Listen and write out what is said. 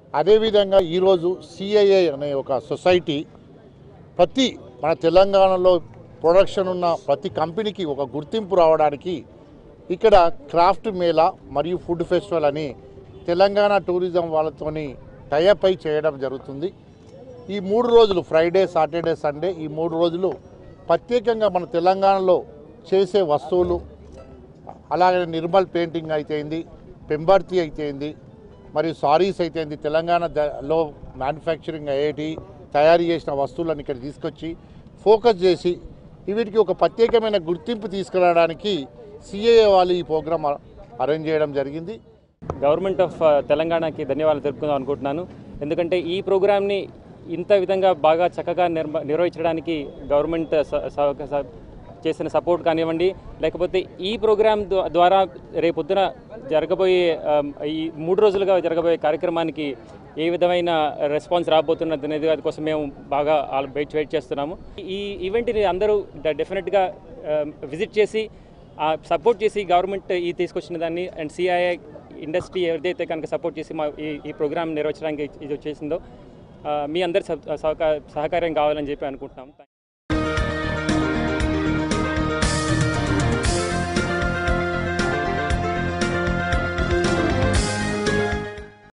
అదేవిధంగా ఈరోజు సిఐఐ అనే ఒక సొసైటీ ప్రతి మన తెలంగాణలో ప్రొడక్షన్ ఉన్న ప్రతి కంపెనీకి ఒక గుర్తింపు రావడానికి ఇక్కడ క్రాఫ్ట్ మేళా మరియు ఫుడ్ ఫెస్టివల్ అని తెలంగాణ టూరిజం వాళ్ళతోని టైఅప్ అయి చేయడం జరుగుతుంది ఈ మూడు రోజులు ఫ్రైడే సాటర్డే సండే ఈ మూడు రోజులు ప్రత్యేకంగా మన తెలంగాణలో చేసే వస్తువులు అలాగే నిర్మల్ పెయింటింగ్ అయితేంది పెంబర్తి అయితేంది మరియు సారీస్ అయితేంది తెలంగాణ ద- లో మ్యానుఫ్యాక్చరింగ్ అయ్యేటి తయారు చేసిన వస్తువులను ఇక్కడ తీసుకొచ్చి ఫోకస్ చేసి వీటికి ఒక ప్రత్యేకమైన గుర్తింపు తీసుకురావడానికి సిఏఏ వాళ్ళు ఈ ప్రోగ్రామ్ అరేంజ్ చేయడం జరిగింది గవర్నమెంట్ ఆఫ్ తెలంగాణకి ధన్యవాదాలు తెలుపుకుందాం అనుకుంటున్నాను ఎందుకంటే ఈ ప్రోగ్రామ్ని ఇంత విధంగా బాగా చక్కగా నిర్మ నిర్వహించడానికి గవర్నమెంట్ స- స- స- చేసిన సపోర్ట్ కానివ్వండి లేకపోతే ఈ ప్రోగ్రామ్ ద్వా- ద్వారా రేపొద్దున జరగబోయే ఆమ్, ఈ మూడు రోజులుగా జరగబోయే కార్యక్రమానికి ఏ విధమైన రెస్పాన్స్ రాబోతున్నది అనేది దాని కోసం మేము బాగా ఆల్- వెయిట్ వెయిట్ చేస్తున్నాము ఈ ఈవెంట్ని అందరూ డ- డెఫినెట్గా విజిట్ చేసి సపోర్ట్ చేసి గవర్నమెంట్ ఈ తీసుకొచ్చిన దాన్ని అండ్ సిఐఐ ఇండస్ట్రీ ఏదైతే కనుక సపోర్ట్ చేసి మా ఈ ఈ ప్రోగ్రామ్ నిర్వహించడానికి ఇది వచ్చేసిందో ఆ, మీ అందరి సహ- సహకారం కావాలని చెప్పి అనుకుంటున్నాం